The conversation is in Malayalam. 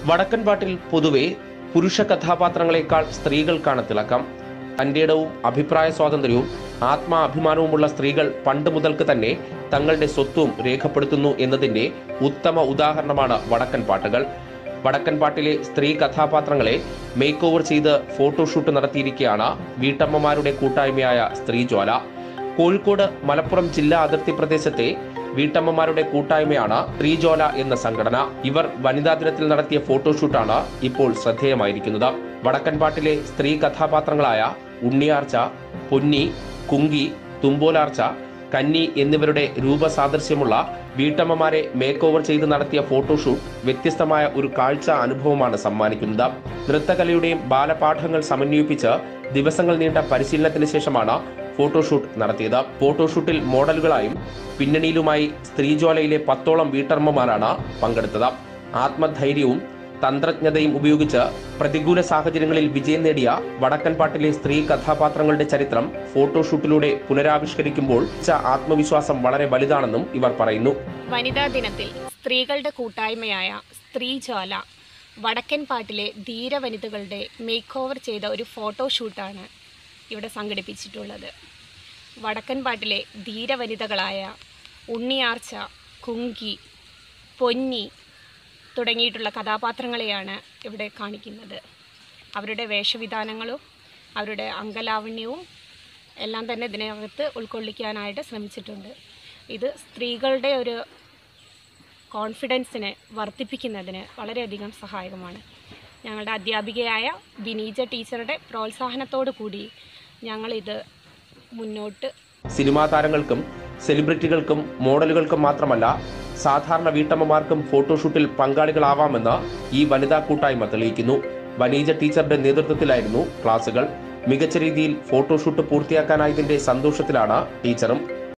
വടക്കൻ പാട്ടിൽ പൊതുവെ പുരുഷ കഥാപാത്രങ്ങളെക്കാൾ സ്ത്രീകൾക്കാണ് തിളക്കം തന്റെ ഇടവും അഭിപ്രായ സ്വാതന്ത്ര്യവും ആത്മാഭിമാനവുമുള്ള സ്ത്രീകൾ പണ്ട് മുതൽക്ക് തന്നെ തങ്ങളുടെ സ്വത്വം രേഖപ്പെടുത്തുന്നു എന്നതിന്റെ ഉത്തമ ഉദാഹരണമാണ് വടക്കൻ പാട്ടുകൾ വടക്കൻ പാട്ടിലെ സ്ത്രീ കഥാപാത്രങ്ങളെ മേക്ക് ഓവർ ചെയ്ത് ഫോട്ടോഷൂട്ട് നടത്തിയിരിക്കുകയാണ് വീട്ടമ്മമാരുടെ കൂട്ടായ്മയായ സ്ത്രീജ്വാല കോഴിക്കോട് മലപ്പുറം ജില്ലാ അതിർത്തി പ്രദേശത്തെ വീട്ടമ്മമാരുടെ കൂട്ടായ്മയാണ് സ്ത്രീജോല എന്ന സംഘടന ഇവർ വനിതാ ദിനത്തിൽ നടത്തിയ ഫോട്ടോഷൂട്ടാണ് ഇപ്പോൾ ശ്രദ്ധേയമായിരിക്കുന്നത് വടക്കൻ പാട്ടിലെ സ്ത്രീ കഥാപാത്രങ്ങളായ ഉണ്ണിയാർച്ച പൊന്നി കുങ്കി തുമ്പോലാർച്ച കന്നി എന്നിവരുടെ രൂപസാദൃശ്യമുള്ള വീട്ടമ്മമാരെ മേക്ക് ഓവർ ചെയ്ത് നടത്തിയ ഫോട്ടോഷൂട്ട് വ്യത്യസ്തമായ ഒരു കാഴ്ച അനുഭവമാണ് സമ്മാനിക്കുന്നത് നൃത്തകലയുടെയും ബാലപാഠങ്ങൾ സമന്വയിപ്പിച്ച് ദിവസങ്ങൾ നീണ്ട പരിശീലനത്തിന് ശേഷമാണ് ഫോട്ടോഷൂട്ട് നടത്തിയത് ഫോട്ടോഷൂട്ടിൽ മോഡലുകളായും പിന്നണിയിലുമായി സ്ത്രീജ്വാലയിലെ പത്തോളം വീട്ടമ്മമാരാണ് പങ്കെടുത്തത് ആത്മധൈര്യവും തന്ത്രജ്ഞതയും ഉപയോഗിച്ച് പ്രതികൂല സാഹചര്യങ്ങളിൽ വിജയം നേടിയ വടക്കൻ പാട്ടിലെ സ്ത്രീ കഥാപാത്രങ്ങളുടെ ചരിത്രം ഫോട്ടോഷൂട്ടിലൂടെ പുനരാവിഷ്കരിക്കുമ്പോൾ ച ആത്മവിശ്വാസം വളരെ വലുതാണെന്നും ഇവർ പറയുന്നു വനിതാ ദിനത്തിൽ സ്ത്രീകളുടെ കൂട്ടായ്മയായ സ്ത്രീജ്വാല വടക്കൻ പാട്ടിലെ ധീരവനിതകളുടെ മേക്ക് ഓവർ ചെയ്ത ഒരു ഫോട്ടോഷൂട്ടാണ് ഇവിടെ സംഘടിപ്പിച്ചിട്ടുള്ളത് വടക്കൻ പാട്ടിലെ ധീരവനിതകളായ ഉണ്ണിയാർച്ച കുങ്കി പൊന്നി തുടങ്ങിയിട്ടുള്ള കഥാപാത്രങ്ങളെയാണ് ഇവിടെ കാണിക്കുന്നത് അവരുടെ വേഷവിധാനങ്ങളും അവരുടെ അംഗലാവണ്യവും എല്ലാം തന്നെ ഇതിനകത്ത് ഉൾക്കൊള്ളിക്കാനായിട്ട് ശ്രമിച്ചിട്ടുണ്ട് ഇത് സ്ത്രീകളുടെ ഒരു കോൺഫിഡൻസിനെ വർദ്ധിപ്പിക്കുന്നതിന് വളരെയധികം സഹായകമാണ് ഞങ്ങളുടെ അധ്യാപികയായ ബിനീജ ടീച്ചറുടെ പ്രോത്സാഹനത്തോടു കൂടി ഞങ്ങളിത് മുന്നോട്ട് സിനിമാ താരങ്ങൾക്കും സെലിബ്രിറ്റികൾക്കും മോഡലുകൾക്കും മാത്രമല്ല സാധാരണ വീട്ടമ്മമാർക്കും ഫോട്ടോഷൂട്ടിൽ പങ്കാളികളാവാമെന്ന് ഈ വനിതാ കൂട്ടായ്മ തെളിയിക്കുന്നു വനീജ ടീച്ചറുടെ നേതൃത്വത്തിലായിരുന്നു ക്ലാസുകൾ മികച്ച രീതിയിൽ ഫോട്ടോഷൂട്ട് പൂർത്തിയാക്കാനായതിന്റെ സന്തോഷത്തിലാണ് ടീച്ചറും